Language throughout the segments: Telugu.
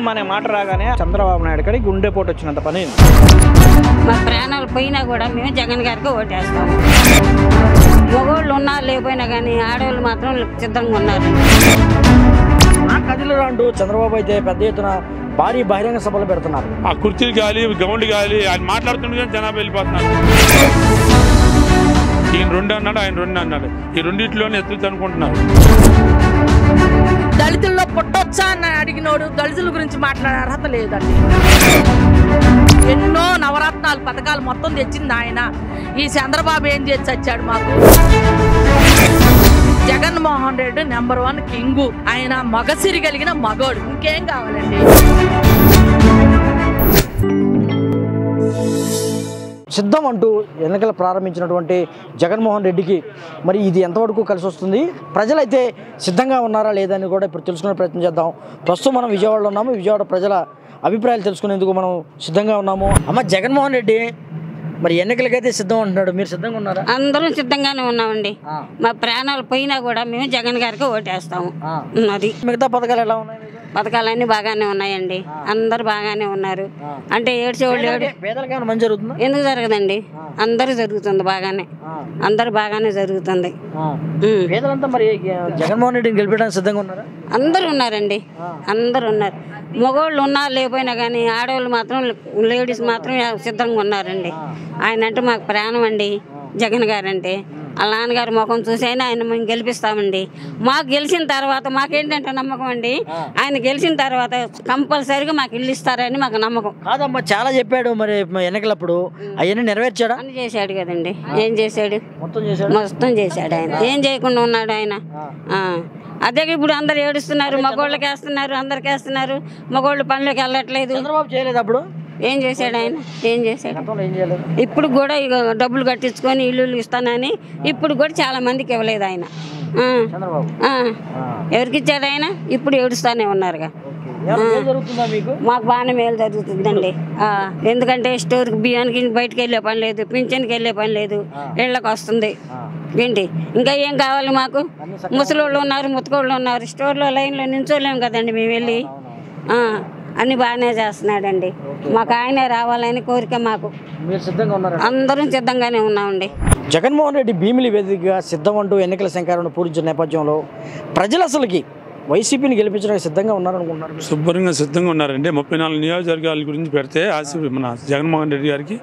సీఎం అనే మాట రాగానే చంద్రబాబు నాయుడు గారికి గుండెపోటు వచ్చినంత పని అయింది. మా ప్రాణాలు పోయినా కూడా మేము జగన్ గారికి ఓటేస్తాము మగవాళ్ళు ఉన్నా లేకపోయినా కానీ ఆడవాళ్ళు మాత్రం సిద్ధంగా ఉన్నారు నా కదిలో అంటూ చంద్రబాబు అయితే పెద్ద ఎత్తున భారీ బహిరంగ సభలు పెడుతున్నారు ఆ కుర్చీలు గాలి గౌండ్ గాలి ఆయన మాట్లాడుతుండగా జనాభా వెళ్ళిపోతున్నారు ఈయన రెండు అన్నాడు ఆయన రెండు అన్నాడు ఈ రెండిట్లోనే ఎత్తులు అనుకుంటున్నారు దళితుల్లో పుట్టొచ్చా అని అడిగినోడు దళితుల గురించి మాట్లాడే అర్హత లేదండి ఎన్నో నవరత్నాలు పథకాలు మొత్తం తెచ్చింది ఆయన ఈ చంద్రబాబు ఏం చేసి వచ్చాడు మాకు Jaganmohan Reddy number one king ఆయన మగసిరి కలిగిన మగోడు ఇంకేం కావాలండి సిద్ధం అంటూ ఎన్నికలు ప్రారంభించినటువంటి జగన్మోహన్ రెడ్డికి మరి ఇది ఎంతవరకు కలిసి వస్తుంది ప్రజలైతే సిద్ధంగా ఉన్నారా లేదని కూడా ఇప్పుడు తెలుసుకునే ప్రయత్నం చేద్దాం ప్రస్తుతం మనం విజయవాడలో ఉన్నాము విజయవాడ ప్రజల అభిప్రాయాలు తెలుసుకునేందుకు మనం సిద్ధంగా ఉన్నాము అమ్మ జగన్మోహన్ రెడ్డి మరి ఎన్నికలకైతే సిద్ధం అంటున్నాడు మీరు సిద్ధంగా ఉన్నారా అందరం సిద్ధంగానే ఉన్నామండి ఆ. మా ప్రాణాలు పోయినా కూడా మేము జగన్ గారికి ఓటేస్తాము ఆ. అది మిగతా పథకాలు ఎలా ఉన్నాయి పథకాలన్నీ బాగానే ఉన్నాయండి అందరు బాగానే ఉన్నారు అంటే ఏడ్చేవాళ్ళు ఏడు పేదలకు ఏమైనా మంచి జరుగుతుందా ఎందుకు జరగదండి అందరూ జరుగుతుంది బాగానే అందరు బాగానే జరుగుతుంది ఉమ్. పేదలంతా మరి జగన్మోహన్ రెడ్డిని గెలిపించడానికి సిద్ధంగా ఉన్నారా అందరూ ఉన్నారండి అందరూ ఉన్నారు మగవాళ్ళు ఉన్నా లేకపోయినా కానీ ఆడవాళ్ళు మాత్రం లేడీస్ మాత్రం సిద్ధంగా ఉన్నారండి ఆయన అంటే మాకు ప్రాణం అండి జగన్ గారు అంటే వాళ్ళ నాన్నగారి ముఖం చూసి అయినా ఆయన మేము గెలిపిస్తామండి మాకు గెలిచిన తర్వాత మాకేంటంటే నమ్మకం అండి ఆయన గెలిచిన తర్వాత కంపల్సరీగా మాకు ఇల్లు ఇస్తారని మాకు నమ్మకం కాదమ్మా చాలా చెప్పాడు మరి ఎన్నికలప్పుడు అవన్నీ నెరవేర్చాడా అని చేశాడు కదండి ఏం చేశాడు మొత్తం చేశాడు మొత్తం చేశాడు ఆయన ఏం చేయకుండా ఉన్నాడు ఆయన ఆ. అదే ఇప్పుడు అందరు ఏడుస్తున్నారు మగోళ్ళకి వేస్తున్నారు అందరికి వేస్తున్నారు మగోళ్ళు పనులకు వెళ్ళట్లేదు చంద్రబాబు చేయలేదు అప్పుడు ఏం చేశాడు ఆయన ఏం చేశాడు గతంలో ఏం చేయలేదు ఇప్పుడు కూడా ఇక డబ్బులు కట్టించుకొని ఇల్లు ఇస్తానని ఇప్పుడు కూడా చాలా మందికి ఇవ్వలేదు ఆయన ఆ. చంద్రబాబు ఆ. ఎవరికి ఇచ్చాడు ఆయన ఇప్పుడు ఏడుస్తానే ఉన్నారుగా ఏమైనా మేలు జరుగుతుందా మీకు మాకు బాగానే మేలు జరుగుతుందండి ఆ, ఎందుకంటే స్టోర్కి బియ్యానికి బయటకు వెళ్ళే పని లేదు పింఛన్కి వెళ్ళే పని లేదు ఇళ్ళకి వస్తుంది ఏంటి ఇంకా ఏం కావాలి మాకు ముసలోళ్ళు ఉన్నారు ముతకోళ్ళు ఉన్నారు స్టోర్లో లైన్లో నించోలేము కదండి మేము వెళ్ళి ఆ, అన్ని బాగానే చేస్తున్నాడండి మాకు ఆయనే రావాలని కోరిక మాకు మీరు సిద్ధంగా ఉన్నారా అందరం సిద్ధంగానే ఉన్నామండి జగన్మోహన్ రెడ్డి భీమిలి వేదికగా సిద్ధం అంటూ ఎన్నికల శంకారాన్ని పూరించిన నేపథ్యంలో ప్రజలు అసలుకి వైసీపీని గెలిపించడానికి సిద్ధంగా ఉన్నారనుకుంటున్నారు శుభ్రంగా సిద్ధంగా ఉన్నారండి ముప్పై నాలుగు నియోజకవర్గాల గురించి పెడితే ఆశ మన జగన్మోహన్ రెడ్డి గారికి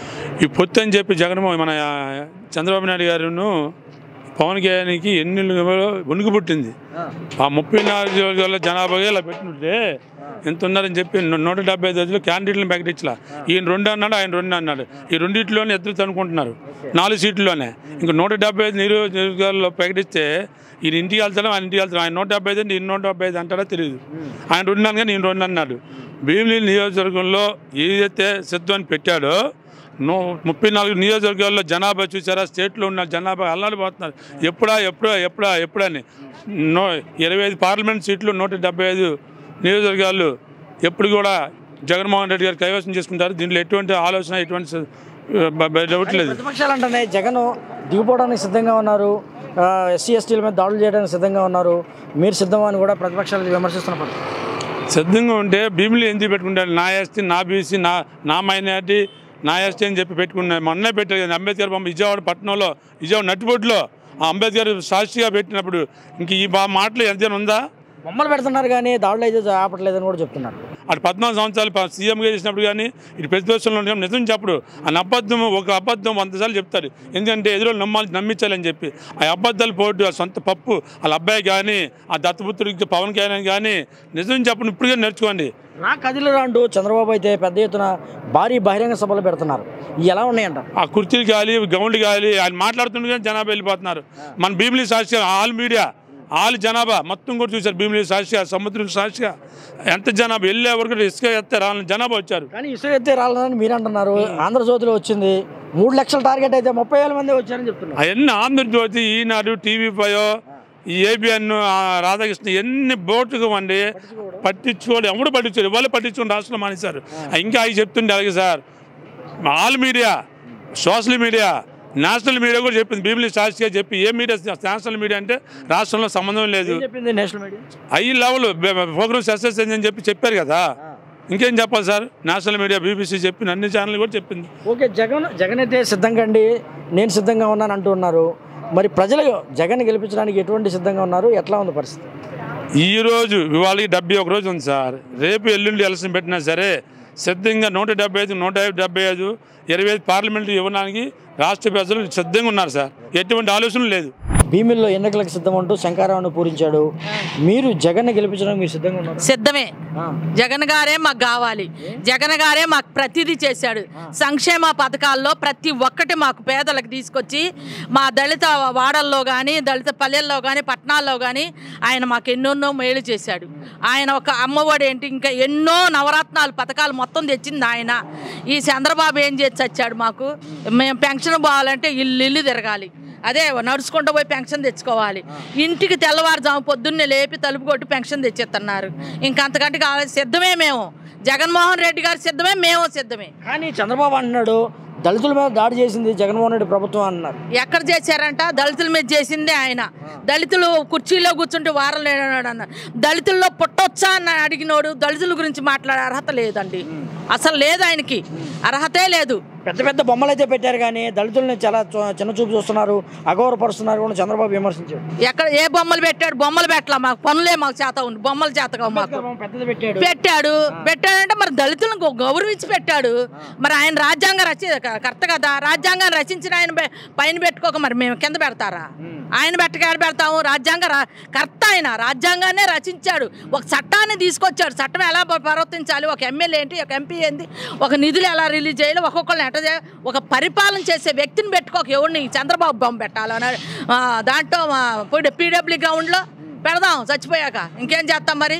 ఈ పొత్తు అని చెప్పి జగన్మోహన్ మన చంద్రబాబు నాయుడు గారును పవన్ కళ్యాణ్కి ఎన్ని వణుకు పుట్టింది ఆ ముప్పై నాలుగు నియోజకవర్గాల జనాభాగా ఇలా పెట్టినట్టే ఎంత ఉన్నారని చెప్పి నూ- నూట డెబ్బై ఐదు రోజులు క్యాండిడేట్లను ప్రకటించలా ఈయన రెండు అన్నాడు ఆయన రెండు అన్నాడు ఈ రెండిట్లోనే ఎదురు అనుకుంటున్నారు నాలుగు సీట్లలోనే ఇంకా నూట డెబ్బై ఐదు నియోజకవర్గాల్లో ప్రకటిస్తే ఈయన ఇంటికి వెళ్తాడు ఆయన ఇంటికి వెళ్తాడు ఆయన నూట డెబ్బై ఐదు ఈయన నూట డెబ్బై ఐదు అంటాడో తెలియదు ఆయన రెండు అన్నాను కానీ ఈయన రెండు అన్నాడు భీమిలి నియోజకవర్గంలో ఏదైతే సిద్ధం అని పెట్టాడో నూ ముప్పై నాలుగు నియోజకవర్గాల్లో జనాభా చూసారా స్టేట్లో ఉన్న జనాభా అల్లాడిపోతున్నారు ఎప్పుడా ఎప్పుడా ఎప్పుడా ఎప్పుడని నో ఇరవై ఐదు పార్లమెంట్ సీట్లు నూట డెబ్బై ఐదు నియోజకవర్గాలు ఎప్పుడు కూడా జగన్మోహన్ రెడ్డి గారు కైవసం చేసుకుంటారు దీంట్లో ఎటువంటి ఆలోచన ఎటువంటి స- బ- బ- డౌట్ లేదు ప్రతిపక్షాలు అంటేనే జగన్ దిగిపోవడానికి సిద్ధంగా ఉన్నారు ఎస్సీ ఎస్టీల మీద దాడులు చేయడానికి సిద్ధంగా ఉన్నారు మీరు సిద్ధమా అని కూడా ప్రతిపక్షాలు విమర్శిస్తున్నారు సిద్ధంగా ఉంటే భీములు ఎందుకు పెట్టుకుంటారు నా ఎస్టీ నా బీసీ నా నా మైనార్టీ నా ఎస్టీ అని చెప్పి పెట్టుకున్నారు మొన్నే పెట్టారు కదా అంబేద్కర్ బొమ్మ విజయవాడ పట్టణంలో విజయవాడ నట్టుబొట్టులో ఆ అంబేద్కర్ సాక్షిగా పెట్టినప్పుడు ఇంక ఈ బా మాటలు ఎంతైనా ఉందా బొమ్మలు పెడుతున్నారు కానీ దాడులు అయితే ఆపట్లేదని కూడా చెప్తున్నారు అటు పద్నాలుగు సంవత్సరాలు ప- సీఎంగా చేసినప్పుడు కానీ ఇటు ప్రతిపక్షంలో ఉన్నప్పుడు నిజం చెప్పడు ఆ అబద్ధం ఒక అబద్ధం వందసార్లు చెప్తాడు ఎందుకంటే ఎదురు నమ్మాలి నమ్మించాలని చెప్పి ఆ అబద్ధాలు పోటీ ఆ సొంత పప్పు వాళ్ళ అబ్బాయి కానీ ఆ దత్తపుత్రుడికి పవన్ కళ్యాణ్ కానీ నిజం చెప్పను ఇప్పుడుగా నేర్చుకోండి నా కదిలిరా అంటూ చంద్రబాబు అయితే పెద్ద ఎత్తున భారీ బహిరంగ సభలు పెడుతున్నారు ఇవి ఎలా ఉన్నాయంట ఆ కుర్చీలు గాలి గౌండ్ గాలి ఆయన మాట్లాడుతుండగా జనాభా వెళ్ళిపోతున్నారు మన భీమిలి సాక్షిగా ఆల్ మీడియా ఆల్ జనాభా మొత్తం కూడా చూశారు భీమిలి సాక్షిగా సముద్రం సాక్షిగా ఎంత జనాభా వెళ్ళే వరకు ఇసుక ఎత్తే రాలని జనాభా వచ్చారు కానీ ఇసుక ఎత్తే రాలేదని మీరు అంటున్నారు ఆంధ్రజ్యోతిలో వచ్చింది మూడు లక్షల టార్గెట్ అయితే ముప్పై వేల మంది వచ్చారని చెప్తున్నారు అవన్నీ ఆంధ్రజ్యోతి ఈనాడు టీవీ ఫైవ్ ఈ ఏబిఎన్ రాధాకృష్ణ ఎన్ని బోటుగా వండి పట్టించుకోడు ఎవడు పట్టించుకోడు వాళ్ళు పట్టించుకుని రాష్ట్రంలో మానేశారు ఇంకా అవి చెప్తుండే అలాగే sir all media social media national media కూడా చెప్పింది బీబిలి సాక్షిగా చెప్పి ఏ మీడియా నేషనల్ మీడియా అంటే రాష్ట్రంలో సంబంధం లేదు ఏం చెప్పింది national media high level program success అని చెప్పి చెప్పారు కదా ఇంకేం చెప్పాలి సార్ నేషనల్ మీడియా బీబీసీ చెప్పింది అన్ని ఛానల్ కూడా చెప్పింది ఓకే జగన్ జగన్ అయితే సిద్ధంగా అండి నేను సిద్ధంగా ఉన్నాను అంటూ ఉన్నారు మరి ప్రజలు జగన్ గెలిపించడానికి ఎటువంటి సిద్ధంగా ఉన్నారు ఎట్లా ఉంది పరిస్థితి ఈ రోజు ఇవాళకి డెబ్బై ఒక రోజు ఉంది సార్ రేపు ఎల్లుండి ఎలక్షన్ పెట్టినా సరే సిద్ధంగా నూట డెబ్బై ఐదు నూట డెబ్బై ఐదు ఇరవై ఐదు పార్లమెంట్ ఇవ్వడానికి రాష్ట్ర ప్రజలు సిద్ధంగా ఉన్నారు సార్ ఎటువంటి ఆలోచన లేదు భీమిల్లో ఎన్నికలకు సిద్ధం అంటూ శంకారావును పూరించాడు మీరు జగన్ గెలిపించడానికి మీరు సిద్ధంగా ఉన్నారు సిద్ధమే జగన్ గారే మాకు కావాలి జగన్ గారే మాకు ప్రతిదీ చేశాడు సంక్షేమ పథకాల్లో ప్రతి ఒక్కటి మాకు పేదలకు తీసుకొచ్చి మా దళిత వాడల్లో కానీ దళిత పల్లెల్లో కానీ పట్టణాల్లో కానీ ఆయన మాకు ఎన్నెన్నో మేలు చేశాడు ఆయన ఒక అమ్మఒడి ఏంటి ఇంకా ఎన్నో నవరత్నాలు పథకాలు మొత్తం తెచ్చింది ఆయన ఈ చంద్రబాబు ఏం చేసి వచ్చాడు మాకు మేము పెన్షన్ పోవాలంటే ఇల్లు ఇల్లు తిరగాలి అదే నడుచుకుంటూ పోయి పెన్షన్ తెచ్చుకోవాలి ఇంటికి తెల్లవారుజాము పొద్దున్నే లేపి తలుపు కొట్టి పెన్షన్ తెచ్చేస్తున్నారు ఇంకా అంతకంటే కావాలి సిద్ధమే మేము జగన్మోహన్ రెడ్డి గారు సిద్ధమే మేము సిద్ధమే కానీ చంద్రబాబు అంటున్నాడు దళితుల మీద దాడి చేసింది జగన్మోహన్ రెడ్డి ప్రభుత్వం అన్నారు ఎక్కడ చేశారంట దళితుల మీద చేసిందే ఆయన దళితులు కుర్చీలో కూర్చుంటే వారం లేనాడు అన్న దళితుల్లో పుట్టొచ్చా అని అడిగినోడు దళితుల గురించి మాట్లాడే అర్హత లేదండి అసలు లేదు ఆయనకి అర్హతే లేదు పెద్ద పెద్ద బొమ్మలు అయితే పెట్టారు కానీ దళితుల్ని చాలా చు- చిన్న చూపు చూస్తున్నారు అగౌరవపరుస్తున్నారు కూడా చంద్రబాబు విమర్శించాడు ఎక్కడ ఏ బొమ్మలు పెట్టాడు బొమ్మలు పెట్టలా మాకు పనులే మాకు చేత ఉంది బొమ్మలు చేతగా మాకు పెద్దది పెట్టాడు పెట్టాడు పెట్టాడంటే మరి దళితులను గౌ- గౌరవించి పెట్టాడు మరి ఆయన రాజ్యాంగ రచి కర్త కదా రాజ్యాంగాన్ని రచించిన ఆయన పై- పైన పెట్టుకోక మరి మేము కింద పెడతారా ఆయన పెట్టకాడ పెడతాము రాజ్యాంగ రా- కర్త ఆయన రాజ్యాంగాన్నే రచించాడు ఒక చట్టాన్ని తీసుకొచ్చాడు చట్టం ఎలా ప- ప్రవర్తించాలి ఒక ఎమ్మెల్యే ఏంటి ఒక ఎంపీ ఏంటి ఒక నిధులు ఎలా రిలీజ్ చేయాలి ఒక్కొక్కరిని ఎట్ట చేయాలి ఒక పరిపాలన చేసే వ్యక్తిని పెట్టుకోక ఎవరిని చంద్రబాబు బొమ్మ పెట్టాలన్నాడు ఆ, దాంట్లో పీడబ్ల్యూ గ్రౌండ్లో పెడదాం చచ్చిపోయాక ఇంకేం చేస్తాం మరి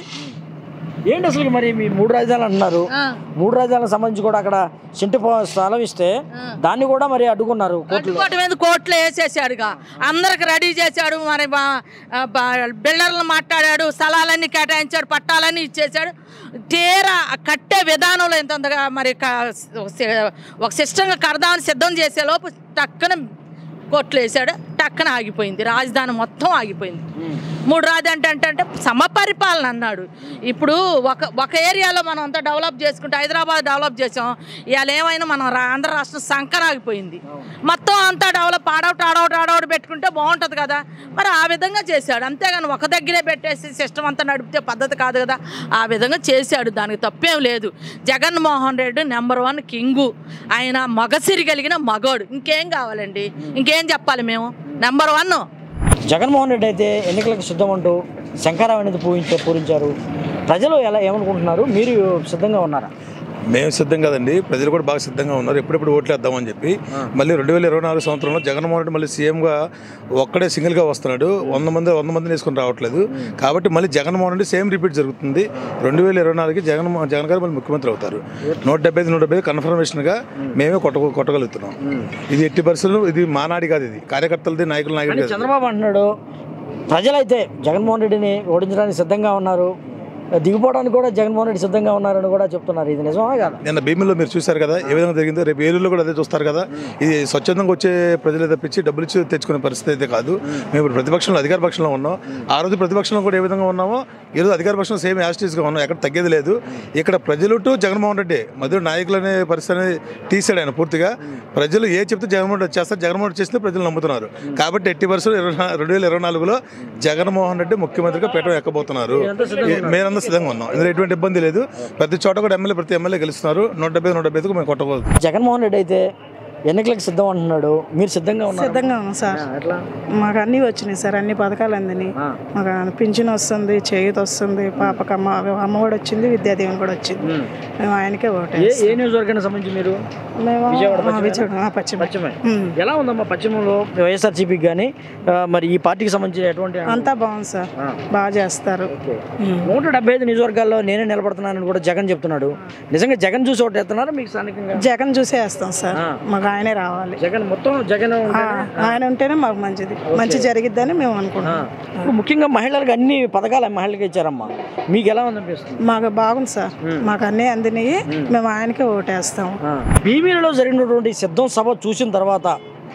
ఏంటి అసలు మరి మీ మూడు రాజధానులు అంటున్నారు ఆ. మూడు రాజధానులకు సంబంధించి కూడా అక్కడ సింటి స్థలం ఇస్తే దాన్ని కూడా మరి అడ్డుకున్నారు కోర్టులో కట్టుకోవటం మీద కోర్టులో వేసేసాడుగా అందరికి రెడీ చేశాడు మరి బా- ఆ బా- బిల్డర్లను మాట్లాడాడు స్థలాలన్నీ కేటాయించాడు పట్టాలన్నీ ఇచ్చేసాడు తీరా ఆ కట్టే విధానంలో ఎంతంతగా మరి క- ఒక సి- ఒక సిస్టంగా కడదామని సిద్ధం చేసే లోపు టక్కన కోర్టులో వేసాడు టక్కన ఆగిపోయింది రాజధాని మొత్తం ఆగిపోయింది మూడు రాజధాని అంటే అంటే సమపరిపాలన అన్నాడు ఇప్పుడు ఒక ఒక ఏరియాలో మనం అంతా డెవలప్ చేసుకుంటే హైదరాబాద్ డెవలప్ చేసాం ఇవాళ ఏమైనా మనం రా- ఆంధ్ర రాష్ట్రం సంకరాగిపోయింది మొత్తం అంతా డెవలప్ ఆడౌట్ ఆడౌట్ ఆడౌట్ పెట్టుకుంటే బాగుంటుంది కదా మరి ఆ విధంగా చేశాడు అంతేగాని ఒక దగ్గరే పెట్టేసి సిస్టమ్ అంతా నడిపితే పద్ధతి కాదు కదా ఆ విధంగా చేశాడు దానికి తప్పేం లేదు Jaganmohan Reddy number one king ఆయన మగసిరి కలిగిన మగోడు ఇంకేం కావాలండి ఇంకేం చెప్పాలి మేము నెంబర్ వన్ జగన్మోహన్ రెడ్డి అయితే ఎన్నికలకు సిద్ధం అంటూ శంకరావు అనేది పూరించారు పూరించారు ప్రజలు ఎలా ఏమనుకుంటున్నారు మీరు సిద్ధంగా ఉన్నారా మేము సిద్ధం కదండి ప్రజలు కూడా బాగా సిద్ధంగా ఉన్నారు ఎప్పుడెప్పుడు ఓట్లు వేద్దామని చెప్పి మళ్ళీ రెండు వేల ఇరవై నాలుగు సంవత్సరంలో జగన్మోహన్ రెడ్డి మళ్ళీ సీఎంగా ఒక్కడే సింగిల్గా వస్తున్నాడు వంద మంది వంద మందిని వేసుకొని రావట్లేదు కాబట్టి మళ్ళీ జగన్మోహన్ రెడ్డి సేమ్ రిపీట్ జరుగుతుంది రెండు వేల ఇరవై నాలుగుకి జగన్ జగన్ గారు మళ్ళీ ముఖ్యమంత్రి అవుతారు నూట డెబ్బై ఐదు నూట డెబ్బై ఐదు కన్ఫర్మేషన్గా మేమే కొట్ట కొట్టగలుగుతున్నాం ఇది ఎట్టి పరిస్థితులు ఇది మానాడి కాదు ఇది కార్యకర్తలది నాయకుల నాయకులు కానీ కాదు చంద్రబాబు అంటున్నాడు ప్రజలైతే జగన్మోహన్ రెడ్డిని ఓడించడానికి సిద్ధంగా ఉన్నారు దిగిపోవడానికి కూడా జగన్మోహన్ రెడ్డి సిద్ధంగా ఉన్నారని కూడా చెప్తున్నారు ఇది నిజమా కదా నిన్న భీమిలో మీరు చూశారు కదా ఏ విధంగా జరిగిందో రేపు ఏలూరులో కూడా అదే చూస్తారు కదా ఇది స్వచ్ఛందంగా వచ్చే ప్రజలు తప్పించి డబ్బులు ఇచ్చి తెచ్చుకునే పరిస్థితి అయితే కాదు మేము ఇప్పుడు ప్రతిపక్షంలో అధికార పక్షంలో ఉన్నాం ఆ రోజు ప్రతిపక్షంలో కూడా ఏ విధంగా ఉన్నామో ఈ రోజు అధికార పక్షంలో సేమ్ యాస్టీస్గా ఉన్నాం ఎక్కడ తగ్గేది లేదు ఇక్కడ ప్రజలు టు జగన్మోహన్ రెడ్డి మధ్య నాయకులు అనే పరిస్థితి అనేది తీసాడు ఆయన పూర్తిగా ప్రజలు ఏ చెప్తే జగన్మోహన్ రెడ్డి చేస్తారు జగన్మోహన్ రెడ్డి చేస్తే ప్రజలు నమ్ముతున్నారు కాబట్టి ఎట్టి పరిస్థితులు ఇరవై నా- రెండు వేల ఇరవై నాలుగులో జగన్మోహన్ రెడ్డి ముఖ్యమంత్రిగా పెట్టడం ఎక్కబోతున్నారు మేమంతా సిద్ధంగా ఉన్నాం ఇందులో ఎటువంటి ఇబ్బంది లేదు ప్రతి చోట కూడా ఎమ్మెల్యే ప్రతి ఎమ్మెల్యే గెలుస్తున్నారు నూట డెబ్బై నూట డెబ్బై ఐదుకు మేము కొట్టబోదు జగన్మోహన్ రెడ్డి అయితే ఎన్నికలకు సిద్ధం అంటున్నాడు మీరు సిద్ధంగా ఉన్నారు సిద్ధంగా ఉన్నాం సార్ ఎట్లా మాకు అన్నీ వచ్చినాయి సార్ అన్ని పథకాలు అందినాయి ఆ. మాకు పింఛన్ వస్తుంది చేయూత వస్తుంది పాపకు అమ్మ అమ్మఒడి వచ్చింది విద్యాదీవెన కూడా వచ్చింది మేము ఆయనకే ఓటే ఏ ఏ నియోజకవర్గానికి సంబంధించి మీరు మేము విజయవాడ ఆ, పశ్చిమ? విజయవాడ ఆ, పశ్చిమ పశ్చిమే ఉమ్. ఎలా ఉందమ్మా పశ్చిమంలో వైఎస్ఆర్సీపీకి కానీ మరి ఈ పార్టీకి సంబంధించి ఎటువంటి అంతా బాగుంది సార్ ఆ. బాగా చేస్తారు ఉమ్. నూట డెబ్బై ఐదు నియోజకవర్గాల్లో నేనే నిలబడుతున్నానని కూడా జగన్ చెప్తున్నాడు నిజంగా జగన్ చూసి ఒకటి ఎత్తున్నారా మీకు స్థానికంగా జగన్ చూసే వేస్తాం సార్ ఆ. మాకు ఆయనే రావాలి జగన్ మొత్తం జగన్ ఆ, ఉంటేనే- ఆయన ఉంటేనే మాకు మంచిది మంచి జరిగిద్దని మేము ఆ. అనుకుంటున్నాం ఇప్పుడు ముఖ్యంగా మహిళలకు అన్ని పథకాలు మహిళలకు ఇచ్చారమ్మా మీకు ఎలా ఉందనిపిస్తుంది మాకు బాగుంది సార్ మాకు అన్నీ అందినాయి మేము ఆయనకే ఓటేస్తాం భీమిలో జరిగినటువంటి సిద్ధం సభ చూసిన తర్వాత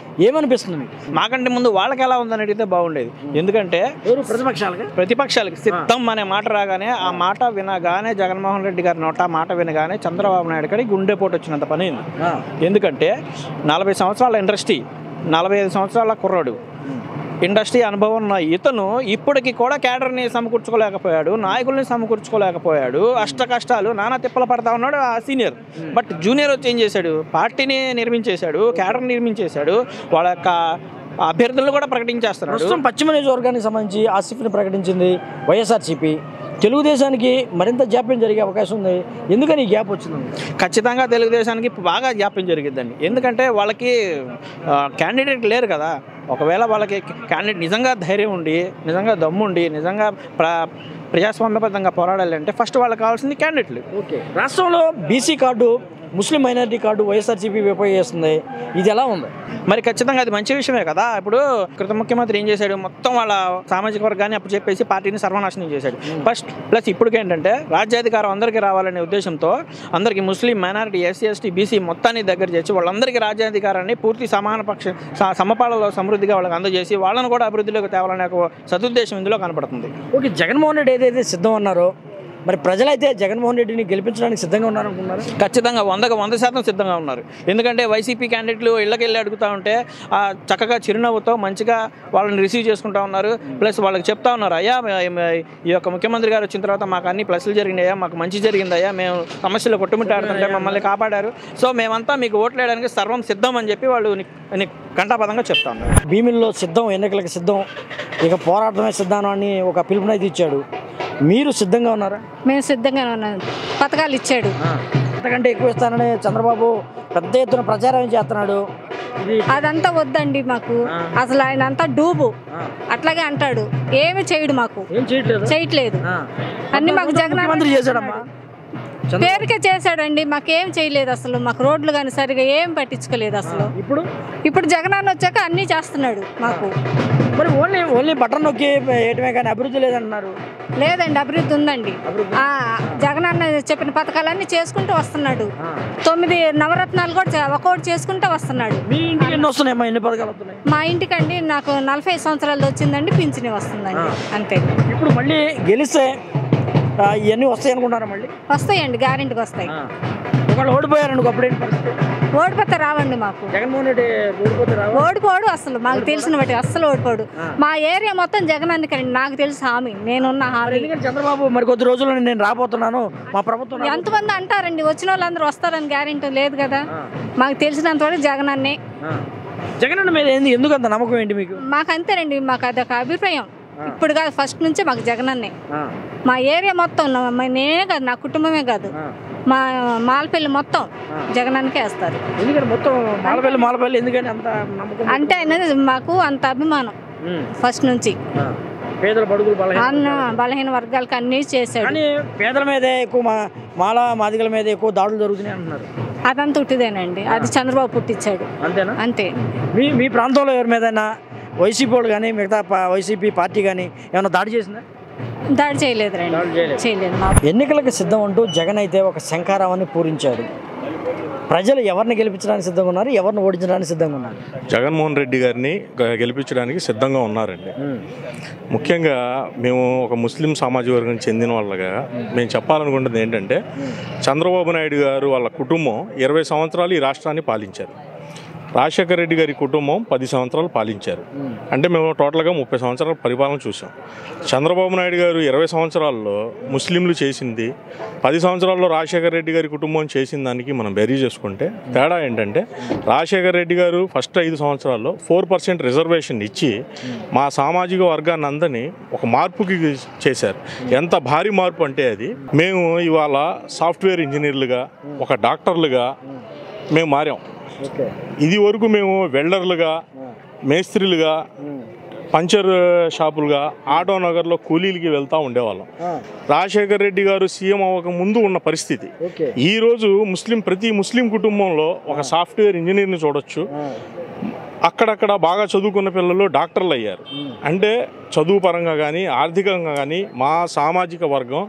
ఏమనిపిస్తుంది మీకు మాకంటే ముందు వాళ్ళకి ఎలా ఉందని అడిగితే బాగుండేది ఎందుకంటే ఎవరు ప్రతిపక్షాలుగా ప్రతిపక్షాలకి సిద్ధం అనే మాట రాగానే ఆ మాట వినగానే జగన్మోహన్ రెడ్డి గారి నోట ఆ మాట వినగానే చంద్రబాబు నాయుడు గారికి గుండెపోటు వచ్చినంత పని అయింది ఎందుకంటే నలభై సంవత్సరాల ఇండస్ట్రీ నలభై ఐదు సంవత్సరాల కుర్రాడు ఇండస్ట్రీ అనుభవం ఉన్న ఇతను ఇప్పటికి కూడా క్యాడర్ని సమకూర్చుకోలేకపోయాడు నాయకుల్ని సమకూర్చుకోలేకపోయాడు అష్ట కష్టాలు నానా తిప్పలు పడతా ఉన్నాడు ఆ సీనియర్ బట్ జూనియర్ వచ్చి ఏం చేశాడు పార్టీని నిర్మించేశాడు క్యాడర్ నిర్మించేశాడు వాళ్ళ యొక్క అభ్యర్థులను కూడా ప్రకటించేస్తున్నాడు ప్రస్తుతం పశ్చిమ నియోజకవర్గానికి సంబంధించి ఆసిఫ్ని ప్రకటించింది వైఎస్ఆర్సీపీ తెలుగుదేశానికి మరింత జాప్యం జరిగే అవకాశం ఉంది ఎందుకని ఈ గ్యాప్ వచ్చింది ఖచ్చితంగా తెలుగుదేశానికి బాగా జాప్యం జరిగిద్దండి ఎందుకంటే వాళ్ళకి క్యాండిడేట్ లేరు కదా ఒకవేళ వాళ్ళకి క్యాండిడేట్ నిజంగా ధైర్యం ఉండి నిజంగా దమ్ముండి నిజంగా ప్ర ప్రజాస్వామ్యబద్ధంగా పోరాడాలి అంటే ఫస్ట్ వాళ్ళకి కావాల్సింది క్యాండిడేట్లు ఓకే రాష్ట్రంలో BC card Muslim minority card YSRCP ఉపయోగిస్తుంది ఇది ఎలా ఉంది మరి ఖచ్చితంగా అది మంచి విషయమే కదా ఇప్పుడు కృత ముఖ్యమంత్రి ఏం చేశాడు మొత్తం వాళ్ళ సామాజిక వర్గాన్ని అప్పు చెప్పేసి పార్టీని సర్వనాశనం చేశాడు ఫస్ట్ ప్లస్ ఇప్పుడు ఏంటంటే రాజ్యాధికారం అందరికీ రావాలనే ఉద్దేశంతో అందరికీ Muslim minority SC ST BC మొత్తాన్ని దగ్గర చేసి వాళ్ళందరికీ రాజ్యాధికారాన్ని పూర్తి సమాన పక్ష స- సమపాలలో సమృద్ధిగా వాళ్ళకి అందజేసి వాళ్ళని కూడా అభివృద్ధిలోకి తేవాలనే ఒక సదుద్దేశం ఇందులో కనపడుతుంది ఓకే జగన్మోహన్ రెడ్డి ఏదైతే సిద్ధం అన్నారో మరి ప్రజలైతే జగన్మోహన్ రెడ్డిని గెలిపించడానికి సిద్ధంగా ఉన్నారనుకున్నారు ఖచ్చితంగా వందకు వంద శాతం సిద్ధంగా ఉన్నారు ఎందుకంటే వైసీపీ క్యాండిడేట్లు ఇళ్ళకి వెళ్ళి అడుగుతూ ఉంటే ఆ చక్కగా చిరునవ్వుతో మంచిగా వాళ్ళని రిసీవ్ చేసుకుంటా ఉన్నారు ప్లస్ వాళ్ళకి చెప్తా ఉన్నారు అయ్యా మే- మే- ఈ యొక్క ముఖ్యమంత్రి గారు వచ్చిన తర్వాత మాకు అన్ని ప్లస్లు జరిగినాయా మాకు మంచి జరిగిందయ్యా మేము సమస్యలు కొట్టుమిట్టాడుతుంటే మమ్మల్ని కాపాడారు సో మేమంతా మీకు ఓట్లు వేయడానికి సర్వం సిద్ధం అని చెప్పి వాళ్ళు ని- ని- కంఠాపదంగా చెప్తా ఉన్నారు భీమిల్లో సిద్ధం ఎన్నికలకు సిద్ధం ఇక పోరాటమే సిద్ధం అని ఒక పిలుపునైతే ఇచ్చాడు మీరు సిద్ధంగా ఉన్నారా మేము సిద్ధంగానే ఉన్నాం పథకాలు ఇచ్చాడు అంతకంటే ఎక్కువ ఇస్తానని చంద్రబాబు పెద్ద ఎత్తున ప్రచారం చేస్తున్నాడు ఇది అదంతా వద్దండి మాకు అసలు ఆయన అంతా డూబు అట్లాగే అంటాడు ఏమి చేయడు మాకు ఏం చేయట్లేదు చేయట్లేదు ఆ. అన్ని మాకు జగన్ ముఖ్యమంత్రి చేశాడమ్మా చంద్ర- పేరుకే చేశాడండి మాకేం చేయలేదు అసలు మాకు రోడ్లు కానీ సరిగా ఏం పట్టించుకోలేదు అసలు ఇప్పుడు ఇప్పుడు జగనన్న వచ్చాక అన్నీ చేస్తున్నాడు మాకు మరి ఓన్లీ ఓన్లీ బటన్ నొక్కి వేయటమే కానీ అభివృద్ధి లేదన్నారు లేదండి అభివృద్ధి ఉందండి ఆ, జగనన్న చెప్పిన పథకాలన్నీ చేసుకుంటూ వస్తున్నాడు తొమ్మిది నవరత్నాలు కూడా చే- ఒక్కొక్కటి చేసుకుంటూ వస్తున్నాడు మీ ఇంటికి ఎన్ని వస్తున్నాయమ్మా ఎన్ని పథకాలు వస్తున్నాయి మా ఇంటికండి నాకు నలభై ఐదు సంవత్సరాలు వచ్చిందండి పింఛని వస్తుందండి అంతే ఇప్పుడు మళ్ళీ గెలిస్తే ఆ, ఇవన్నీ వస్తాయి అనుకుంటారా మళ్ళీ వస్తాయండి గ్యారెంటీకి వస్తాయి ఒకళ్ళు ఓడిపోయారండి అప్పుడేంటి పరిస్థితి ఓడిపోతే రావండి మాకు జగన్మోహన్ రెడ్డి ఓడిపోతే రావా ఓడిపోడు అసలు మాకు తెలిసిన బట్టి అస్సలు ఓడిపోడు మా ఏరియా మొత్తం జగన్ అందుకండి నాకు తెలుసు హామీ నేనున్న మరి హామీ ఎందుకంటే చంద్రబాబు మరి కొద్ది రోజుల్లో నేను రాబోతున్నాను మా ప్రభుత్వం నాకు- ఎంతమంది అంటారండి వచ్చిన వాళ్ళందరూ వస్తారని గ్యారెంటీ లేదు కదా మాకు తెలిసినంత వరకు జగన్ అన్నే ఆ. జగన్ అన్న మీద ఏంది ఎందుకు అంత నమ్మకం ఏంటి మీకు మాకు అంతేనండి మాకు అదొక అభిప్రాయం ఇప్పుడు కాదు ఫస్ట్ నుంచి మాకు జగన్ అన్నే ఆ. మా ఏరియా మొత్తం నా- మా- నేనే కాదు నా కుటుంబమే కాదు మా మాలపల్లి మొత్తం జగనానికే వేస్తారు ఎందుకంటే మొత్తం మాలపల్లి మాలపల్లి ఎందుకని అంత నమ్మకం అంటే అనేది మాకు అంత అభిమానం ఉమ్. ఫస్ట్ నుంచి ఆ. పేదల బడుగులు బలహీన అన్న బలహీన వర్గాలకు అన్నీ చేశాడు కానీ పేదల మీదే ఎక్కువ మా మాల మాదిగల మీద ఎక్కువ దాడులు జరుగుతున్నాయి అంటున్నారు అదంతా ఉట్టిదేనండి అది చంద్రబాబు పుట్టించాడు అంతేనా అంతే మీ మీ ప్రాంతంలో ఎవరి మీదైనా వైసీపీ వాళ్ళు కానీ మిగతా పా- వైసీపీ పార్టీ కానీ ఏమైనా దాడి చేసిందా దాడి చేయలేదు రండి దాడి చేయలేదు. చేయలేదు మా ఎన్నికలకు సిద్ధం అంటూ జగన్ అయితే ఒక శంకారావాన్ని పూరించాడు ప్రజలు ఎవరిని గెలిపించడానికి సిద్ధంగా ఉన్నారు ఎవరిని ఓడించడానికి సిద్ధంగా ఉన్నారు జగన్మోహన్ రెడ్డి గారిని గ- గెలిపించడానికి సిద్ధంగా ఉన్నారండి ముఖ్యంగా మేము ఒక ముస్లిం సామాజిక వర్గం చెందిన వాళ్ళగా మేము చెప్పాలనుకుంటుంది ఏంటంటే చంద్రబాబు నాయుడు గారు వాళ్ళ కుటుంబం ఇరవై సంవత్సరాలు ఈ రాష్ట్రాన్ని పాలించారు రాజశేఖర రెడ్డి గారి కుటుంబం పది సంవత్సరాలు పాలించారు అంటే మేము టోటల్గా ముప్పై సంవత్సరాల పరిపాలన చూసాం చంద్రబాబు నాయుడు గారు ఇరవై సంవత్సరాల్లో ముస్లింలు చేసింది పది సంవత్సరాల్లో రాజశేఖర రెడ్డి గారి కుటుంబం చేసిన దానికి మనం బెరీ చేసుకుంటే తేడా ఏంటంటే రాజశేఖర రెడ్డి గారు ఫస్ట్ ఐదు సంవత్సరాల్లో ఫోర్ పర్సెంట్ రిజర్వేషన్ ఇచ్చి మా సామాజిక వర్గాన్ని అందరినీ ఒక మార్పుకి చేశారు ఎంత భారీ మార్పు అంటే అది మేము ఇవాళ సాఫ్ట్వేర్ ఇంజనీర్లుగా ఒక డాక్టర్లుగా మేము మారాం ఇది వరకు మేము వెల్డర్లుగా మేస్త్రీలుగా పంచర్ షాపులుగా ఆటో నగర్లో కూలీలకి వెళ్తూ ఉండేవాళ్ళం రాజశేఖర రెడ్డి గారు సీఎం అవ్వక ముందు ఉన్న పరిస్థితి ఓకే ఈ రోజు ముస్లిం ప్రతి ముస్లిం కుటుంబంలో ఒక సాఫ్ట్వేర్ ఇంజనీర్ని చూడొచ్చు అక్కడక్కడ బాగా చదువుకున్న పిల్లలు డాక్టర్లు అయ్యారు అంటే చదువు పరంగా కానీ ఆర్థికంగా కానీ మా సామాజిక వర్గం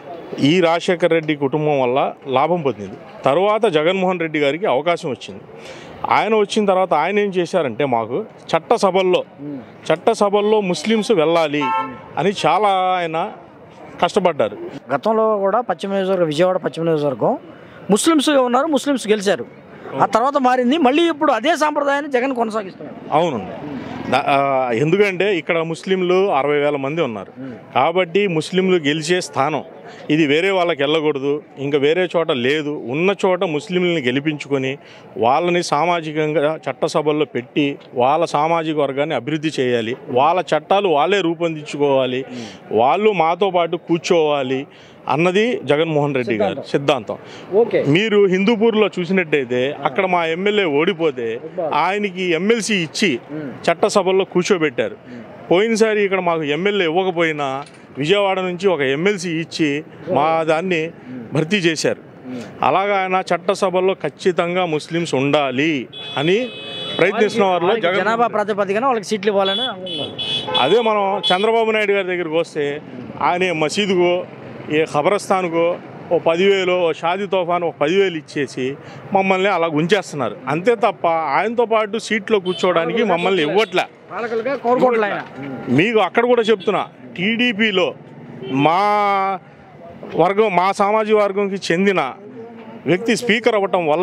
ఈ రాజశేఖర రెడ్డి కుటుంబం వల్ల లాభం పొందింది తర్వాత జగన్మోహన్ రెడ్డి గారికి అవకాశం వచ్చింది ఆయన వచ్చిన తర్వాత ఆయన ఏం చేశారంటే మాకు చట్టసభల్లో చట్టసభల్లో ముస్లిమ్స్ వెళ్ళాలి అని చాలా ఆయన కష్టపడ్డారు గతంలో కూడా పశ్చిమ నియోజకవర్గం విజయవాడ పశ్చిమ నియోజకవర్గం ముస్లిమ్స్గా ఉన్నారు ముస్లిమ్స్ గెలిచారు ఆ తర్వాత మారింది మళ్ళీ ఇప్పుడు అదే సాంప్రదాయాన్ని జగన్ కొనసాగిస్తున్నారు అవునండి దా- ఆ, ఎందుకంటే ఇక్కడ ముస్లింలు అరవై వేల మంది ఉన్నారు కాబట్టి ముస్లింలు గెలిచే స్థానం ఇది వేరే వాళ్ళకి వెళ్ళకూడదు ఇంకా వేరే చోట లేదు ఉన్న చోట ముస్లింలని గెలిపించుకొని వాళ్ళని సామాజికంగా చట్టసభల్లో పెట్టి వాళ్ళ సామాజిక వర్గాన్ని అభివృద్ధి చేయాలి వాళ్ళ చట్టాలు వాళ్ళే రూపొందించుకోవాలి వాళ్ళు మాతో పాటు కూర్చోవాలి అన్నది జగన్మోహన్ రెడ్డి గారు సిద్ధాంతం ఓకే మీరు హిందూపూర్లో చూసినట్టయితే అక్కడ మా ఎమ్మెల్యే ఓడిపోతే ఆయనకి ఎమ్మెల్సీ ఇచ్చి చట్టసభల్లో కూర్చోబెట్టారు పోయినసారి ఇక్కడ మాకు ఎమ్మెల్యే ఇవ్వకపోయినా విజయవాడ నుంచి ఒక ఎమ్మెల్సీ ఇచ్చి మా దాన్ని భర్తీ చేశారు అలాగా ఆయన చట్టసభల్లో ఖచ్చితంగా ముస్లిమ్స్ ఉండాలి అని ప్రయత్నిస్తున్న వారిలో వాళ్ళకి జగన్ జనాభా ప్రాతిపదికన వాళ్ళకి సీట్లు ఇవ్వాలని అనుకుంటున్నారు అదే మనం చంద్రబాబు నాయుడు గారి దగ్గరికి వస్తే ఆయన మసీదుకో ఏ ఖబరస్థాన్కో ఓ పదివేలు ఓ షాదీ తోఫాన్ ఒక పదివేలు ఇచ్చేసి మమ్మల్ని అలా ఉంచేస్తున్నారు అంతే తప్ప ఆయనతో పాటు సీట్లో కూర్చోవడానికి మమ్మల్ని ఇవ్వట్లే పాలకులుగా కోరుకోవట్లే ఆయన మీకు అక్కడ కూడా చెప్తున్నా టీడీపీలో మా వర్గం మా సామాజిక వర్గంకి చెందిన వ్యక్తి స్పీకర్ అవ్వటం వల్ల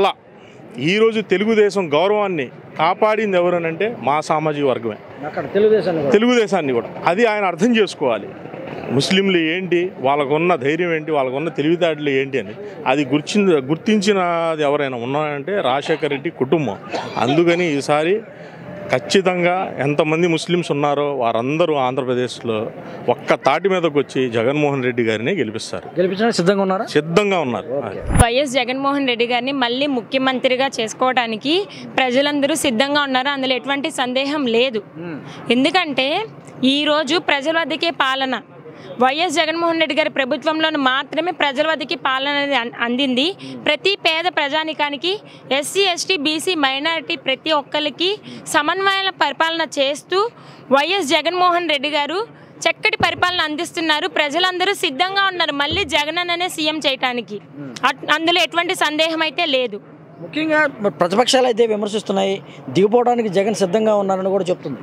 ఈరోజు తెలుగుదేశం గౌరవాన్ని కాపాడింది ఎవరనంటే మా సామాజిక వర్గమే అక్కడ తెలుగుదేశాన్ని కూడా. తెలుగుదేశాన్ని కూడా అది ఆయన అర్థం చేసుకోవాలి ముస్లింలు ఏంటి వాళ్ళకున్న ధైర్యం ఏంటి వాళ్ళకున్న తెలివితేటలు ఏంటి అని అది గుర్చి గుర్తించినది ఎవరైనా ఉన్నారంటే రాజశేఖర రెడ్డి కుటుంబం అందుకని ఈసారి ఖచ్చితంగా ఎంతమంది ముస్లిమ్స్ ఉన్నారో వారందరూ ఆంధ్రప్రదేశ్లో ఒక్క తాటి మీదకి వచ్చి జగన్మోహన్ రెడ్డి గారిని గెలిపిస్తారు గెలిపించడానికి సిద్ధంగా ఉన్నారా సిద్ధంగా ఉన్నారు వైఎస్ జగన్మోహన్ రెడ్డి గారిని మళ్ళీ ముఖ్యమంత్రిగా చేసుకోవడానికి ప్రజలందరూ సిద్ధంగా ఉన్నారు అందులో ఎటువంటి సందేహం లేదు ఎందుకంటే ఈరోజు ప్రజల వద్దకే పాలన వైఎస్ జగన్మోహన్ రెడ్డి గారి ప్రభుత్వంలో మాత్రమే ప్రజల వద్దకి పాలన అనేది అం- అందింది ప్రతి పేద ప్రజానికానికి ఎస్సీ ఎస్టీ బీసీ మైనారిటీ ప్రతి ఒక్కరికి సమన్వయ పరిపాలన చేస్తూ వైఎస్ జగన్మోహన్ రెడ్డి గారు చక్కటి పరిపాలన అందిస్తున్నారు ప్రజలందరూ సిద్ధంగా ఉన్నారు మళ్ళీ జగన్ అనే సీఎం చేయటానికి అట్- అందులో ఎటువంటి సందేహం అయితే లేదు ముఖ్యంగా మరి ప్రతిపక్షాలు అయితే విమర్శిస్తున్నాయి దిగిపోవడానికి జగన్ సిద్ధంగా ఉన్నారని కూడా చెప్తుంది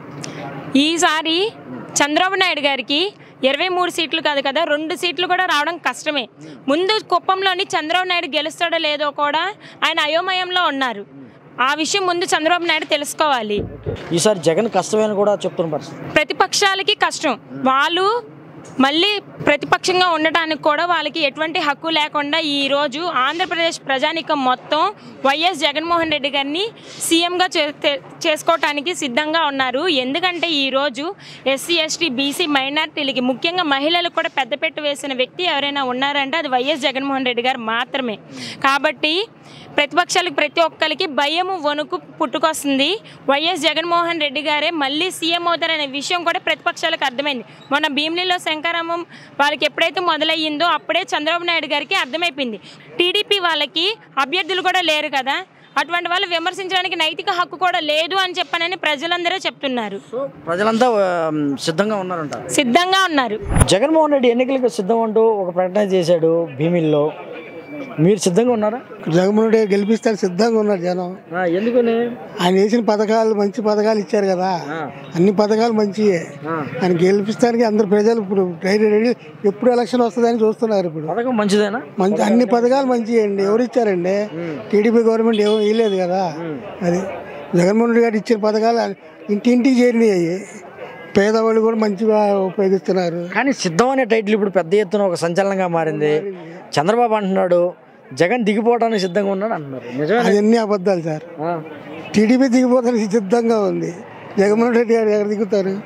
ఈసారి చంద్రబాబు నాయుడు గారికి ఇరవై మూడు సీట్లు కాదు కదా రెండు సీట్లు కూడా రావడం కష్టమే ముందు కుప్పంలోని చంద్రబాబు నాయుడు గెలుస్తాడో లేదో కూడా ఆయన అయోమయంలో ఉన్నారు ఆ విషయం ముందు చంద్రబాబు నాయుడు తెలుసుకోవాలి ఈసారి జగన్ కష్టమే అని కూడా చెప్తున్న పరిస్థితి ప్రతిపక్షాలకి కష్టం వాళ్ళు మళ్ళీ ప్రతిపక్షంగా ఉండటానికి కూడా వాళ్ళకి ఎటువంటి హక్కు లేకుండా ఈరోజు ఆంధ్రప్రదేశ్ ప్రజానికం మొత్తం వైఎస్ జగన్మోహన్ రెడ్డి గారిని సీఎంగా చే తే- చేసుకోవటానికి సిద్ధంగా ఉన్నారు ఎందుకంటే ఈరోజు ఎస్సీ ఎస్టీ బీసీ మైనార్టీలకి ముఖ్యంగా మహిళలకు కూడా పెద్దపెట్టు వేసిన వ్యక్తి ఎవరైనా ఉన్నారంటే అది వైఎస్ జగన్మోహన్ రెడ్డి గారు మాత్రమే కాబట్టి ప్రతిపక్షాలకు ప్రతి ఒక్కరికి భయము వణుకు పుట్టుకొస్తుంది వైఎస్ జగన్మోహన్ రెడ్డి గారే మళ్ళీ సీఎం అవుతారనే విషయం కూడా ప్రతిపక్షాలకు అర్థమైంది మొన్న భీమిలిలో శంకరామం వాళ్ళకి ఎప్పుడైతే మొదలయ్యిందో అప్పుడే చంద్రబాబు నాయుడు గారికి అర్థమైపోయింది టీడీపీ వాళ్ళకి అభ్యర్థులు కూడా లేరు కదా అటువంటి వాళ్ళు విమర్శించడానికి నైతిక హక్కు కూడా లేదు అని చెప్పనని ప్రజలందరూ చెప్తున్నారు ప్రజలంతా ఆ, సిద్ధంగా ఉన్నారంట సిద్ధంగా ఉన్నారు జగన్మోహన్ రెడ్డి ఎన్నికలకు సిద్ధం అంటూ ఒక ప్రకటన చేశాడు భీమిల్లో మీరు సిద్ధంగా ఉన్నారా జగన్మోహన్ రెడ్డి గెలిపిస్తారు సిద్ధంగా ఉన్నారు జనం ఆ, ఎందుకని ఆయన వేసిన పథకాలు మంచి పథకాలు ఇచ్చారు కదా అన్ని పథకాలు మంచియే ఆయన గెలిపిస్తానికి అందరు ప్రజలు ఇప్పుడు రెడీ రెడీ ఎప్పుడు ఎలక్షన్ వస్తుందని చూస్తున్నారు ఇప్పుడు పథకం మంచిదేనా మంచి అన్ని పథకాలు మంచివి అండి ఎవరు ఇచ్చారండి టీడీపీ గవర్నమెంట్ ఏమో ఇవ్వలేదు కదా అది జగన్మోహన్ రెడ్డి గారు ఇచ్చిన పథకాలు ఇంటింటికి చేరినాయి పేదవాళ్ళు కూడా మంచిగా ఉపయోగిస్తున్నారు కానీ సిద్ధం అనే టైటిల్ ఇప్పుడు పెద్ద ఎత్తున ఒక సంచలనంగా మారింది చంద్రబాబు అంటున్నాడు జగన్ దిగిపోవడానికి సిద్ధంగా ఉన్నాడు అంటున్నారు నిజమే అవన్నీ అబద్ధాలు సార్ టీడీపీ దిగిపోతానికి సిద్ధంగా ఉంది జగన్మోహన్ రెడ్డి గారు ఎక్కడ దిగుతారు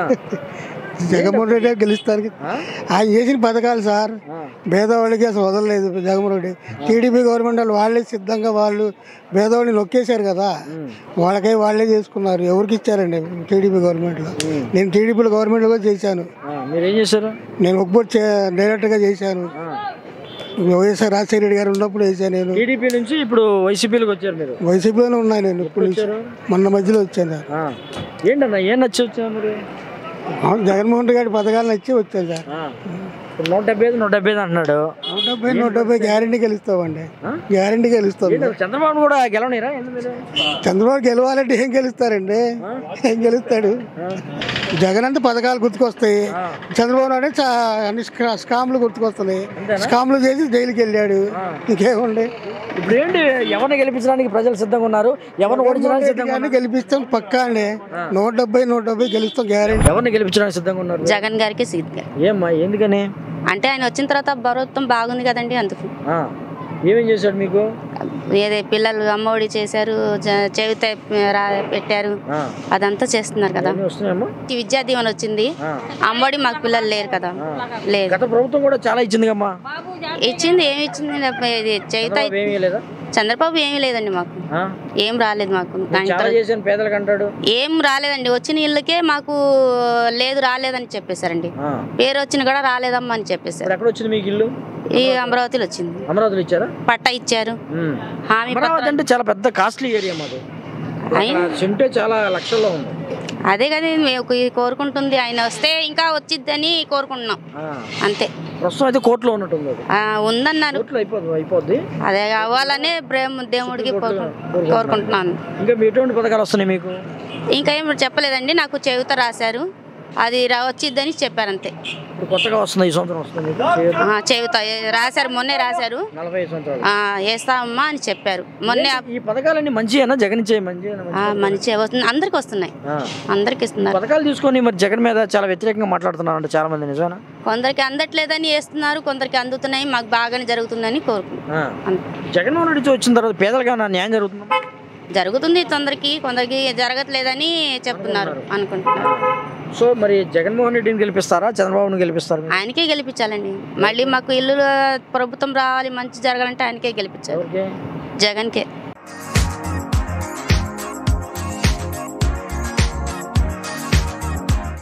జగన్మోహన్ రెడ్డి గారు గెలుస్తారు ఆయన చేసిన పథకాలు సార్ పేదవాళ్ళకి అసలు వదలలేదు జగన్మోహన్ రెడ్డి టీడీపీ గవర్నమెంట్ వాళ్ళు వాళ్ళే సిద్ధంగా వాళ్ళు పేదవాళ్ళని నొక్కేశారు కదా వాళ్ళకై వాళ్ళే చేసుకున్నారు ఎవరికి ఇచ్చారండి టీడీపీ గవర్నమెంట్లో నేను టీడీపీ గవర్నమెంట్లో కూడా చేశాను మీరేం చేశారు నేను ఒక్కటి డైరెక్ట్గా చేశాను వైఎస్ఆర్ రాజశేఖర రెడ్డి గారు ఉన్నప్పుడు వేసాను నేను టీడీపీ నుంచి ఇప్పుడు వైసీపీలోకి వచ్చారు మీరు వైసీపీలోనే ఉన్నాను నేను ఇప్పుడు నుంచి మొన్న మధ్యలో వచ్చాను సార్ ఆ. ఏంటన్నా ఏం నచ్చి వచ్చారు మీరు అవును, జగన్మోహన్ రెడ్డి గారి పథకాలు నచ్చి వచ్చాను సార్ ఆ. నూట డెబ్బై ఐదు నూట డెబ్బై ఐదు అంటున్నాడు నూట డెబ్బై నూట డెబ్బై గ్యారంటీ గెలుస్తామండి గ్యారంటీ గెలుస్తాం ఏంటి చంద్రబాబు కూడా గెలవనీరా ఎందుకు మీరు? చంద్రబాబు గెలవాలంటే ఏం గెలుస్తారండి ఏం గెలుస్తాడు జగన్ అంటే పథకాలు గుర్తుకొస్తాయి చంద్రబాబు నాయుడు చా- అన్ని స్కా- స్కామ్లు గుర్తుకొస్తున్నాయి స్కామ్లు చేసి జైలుకి వెళ్ళాడు ఇంకేముండే ఇప్పుడు ఏంటి ఎవరిని గెలిపించడానికి ప్రజలు సిద్ధంగా ఉన్నారు ఎవరిని ఓడించడానికి సిద్ధంగా గారిని గెలిపిస్తాం పక్కా అండి నూట డెబ్బై నూట డెబ్బై గెలుస్తాం గ్యారంటీ ఎవరిని గెలిపించడానికి సిద్ధంగా ఉన్నారు జగన్ గారికి సీట్ గారు ఏమ్మా ఎందుకని అంటే ఆయన వచ్చిన తర్వాత ప్రభుత్వం బాగుంది కదండి అందుకు ఆ, ఏమేం చేశాడు మీకు ఏదే పిల్లలు అమ్మఒడి చేశారు జ- చెవిత రా పెట్టారు ఆ. అదంతా చేస్తున్నారు కదా అన్నీ వస్తున్నాయమ్మా ఈ విద్యా దీవెన వచ్చింది అమ్మఒడి మాకు పిల్లలు లేరు కదా లేదు గత ప్రభుత్వం కూడా చాలా ఇచ్చింది కమ్మా ఇచ్చింది ఏమి ఇచ్చింది ఇది చెవిత చంద్రబాబు ఏమీ లేదా చంద్రబాబు ఏమీ లేదండి మాకు ఆ? ఏం రాలేదు మాకు నేను చాలా చేశాను పేదలకు అంటాడు ఏం రాలేదండి వచ్చిన ఇళ్ళకే మాకు లేదు రాలేదని చెప్పేశారండి ఆ. పేరు వచ్చిన కూడా రాలేదమ్మా అని చెప్పేశారు ఇప్పుడు ఎక్కడ వచ్చింది మీకు ఇల్లు ఈ అమరావతిలో వచ్చింది అమరావతిలో ఇచ్చారా పట్టా ఇచ్చారు ఉమ్. హామీ అమరావతి అంటే చాలా పెద్ద కాస్ట్లీ ఏరియా మాది అయినా సెంటే చాలా లక్షల్లో ఉంది అదే కదా మేము కో- కోరుకుంటుంది ఆయన వస్తే ఇంకా వచ్చిద్దని కోరుకుంటున్నాం ఆ. అంతే ప్రస్తుతం అయితే కోర్టులో ఉన్నట్టుంది అది ఆ, ఉందన్నారు కోర్టులో అయిపోద్ది అయిపోద్ది అదే అవ్వాలనే ప్రేమ దేవుడికి కోరుకు- కోరుకుంటున్నాను ఇంకా మీ ఎటువంటి పథకాలు వస్తున్నాయి మీకు ఇంకా ఏం చెప్పలేదండి నాకు చెవిత రాశారు అది రా వచ్చిద్దని చెప్పారు అంతే ఇప్పుడు కొత్తగా వస్తుంది ఈ సంవత్సరం వస్తుంది మీకు చేయొద్దు. ఆ, చెవిత ఏ- రాశారు మొన్నే రాశారు నలభై ఐదు సంవత్సరాలు ఆ, వేస్తామమ్మా అని చెప్పారు మొన్నే ఈ పథకాలన్నీ మంచిగా జగన్ ఇచ్చే మంచి ఆ, మంచి వస్తుంది అందరికి వస్తున్నాయి అందరికి ఇస్తున్నారు పథకాలు తీసుకొని మరి జగన్ మీద చాలా వ్యతిరేకంగా మాట్లాడుతున్నారు అంటే చాలా మంది నిజమేనా కొందరికి అందట్లేదని వేస్తున్నారు కొందరికి అందుతున్నాయి మాకు బాగానే జరుగుతుందని కోరుకుంటున్నాం ఆ. జగన్మోహన్ రెడ్డి నుంచి వచ్చిన తర్వాత పేదలకు ఏమైనా న్యాయం జరుగుతుందా జరుగుతుంది కొందరికి కొందరికి జరగట్లేదని చెప్తున్నారు అనుకుంటున్నారు సో మరి జగన్మోహన్ రెడ్డిని గెలిపిస్తారా చంద్రబాబుని గెలిపిస్తారు ఆయనకే గెలిపించాలండి మళ్ళీ మాకు ఇల్లు ప్రభుత్వం రావాలి మంచి జరగాలంటే ఆయనకే గెలిపించాలి జగన్కే